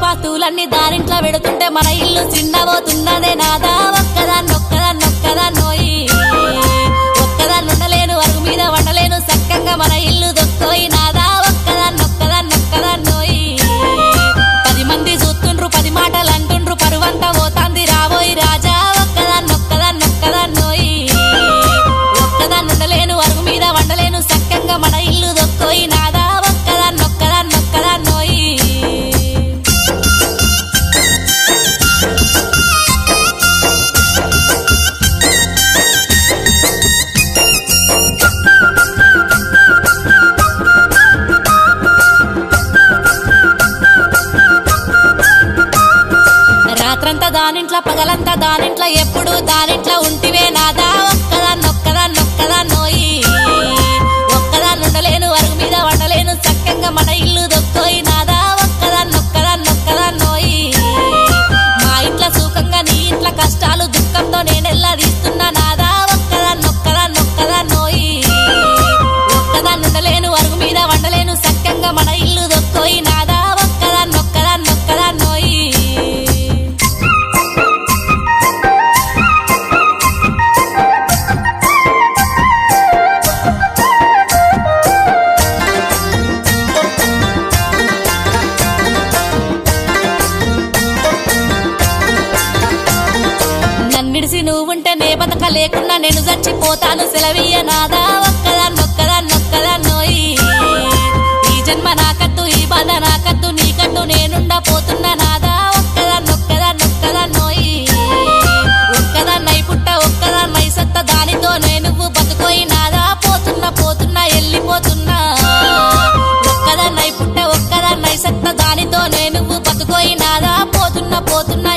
వస్తువులన్నీ దారింట్లో పెడుతుంటే మన ఇల్లు చిన్నబోతున్నదే నాదా ఒక్కదాన్ని ఒక్కదాన్ని ఒక్కదాన్నోయి ఒక్కదాన్ని ఉండలేను అరుగు మీద వండలేను సక్కంగా మన ఇల్లు దొక్కోయి నాదా ఒక్కదాన్ని ఒక్కదాన్ని ఒక్కదాన్నోయి పది మంది చూస్తుండ్రు పది మాటలు అంటుండ్రు పరువంతా పోతాంది రాబోయి రాజా ఒక్కదాన్ని ఒక్కదాన్ని ఒక్కదాన్నోయి ఒక్కదాన్ని ఉండలేను అరుగు మీద వండలేను సక్కంగా మన ఇల్లు దొక్కోయి నాదా ఒక్కదాన్ని ఒక్కదాన్ని ఒక్కదాన్నోయి రాత్రంతా దానింట్లో పగలంతా దానింట్లో ఎప్పుడు దానింట్లో ఉంటివే నాదా ఒక్కదాన్ని ఒక్కదాన్ని ఒక్కదాన్నోయి ఒక్కదాన్ని ఉండలేను అరుగు మీద వండలేను చక్కగా మన ఇల్లు దొక్కోయి నాదా ఒక్కదాన్ని ఒక్కదాన్ని ఒక్కదాన్నోయి మా ఇంట్లో సుఖంగా నీ ఇంట్లో కష్టాలు దుఃఖంతో నేనెల్లా తీస్తున్నా నాదా ఒక్కదాన్ని ఒక్కదాన్ని ఒక్కదాన్నోయి ఒక్కదాన్ని ఉండలేను అరుగు మీద వండలేను సక్కంగా మన ఇల్లు దొక్కోయి నాదా ఒక్కదాన్ని ఒక్కదాన్ని ఒక్కదాన్నోయి నన్నిడిసి నువ్వుంటే నే బతక లేకుండా నేను చచ్చిపోతాను సెలవీయ నాదా ఒక్కదాన్ని ఒక్కదాన్ని ఒక్కదాన్నోయి ఈ జన్మ నాకద్దు ఈ బాధ నాకద్దు నీకద్దు నేనుండ పోతున్నా నాదా ఒక్కదాన్ని ఒక్కదాన్ని ఒక్కదాన్నోయి ఒక్కదాన్నై పుట్ట ఒక్కదాన్నై సత్త దానితో నేను బతుకోయి నాదా పోతున్నా పోతున్నా వెళ్ళిపోతున్నా ఒక్కదాన్నై పుట్ట ఒక్కదాన్నై సత్త దానితో నేను బతుకోయి నాదా పోతున్నా పోతున్నా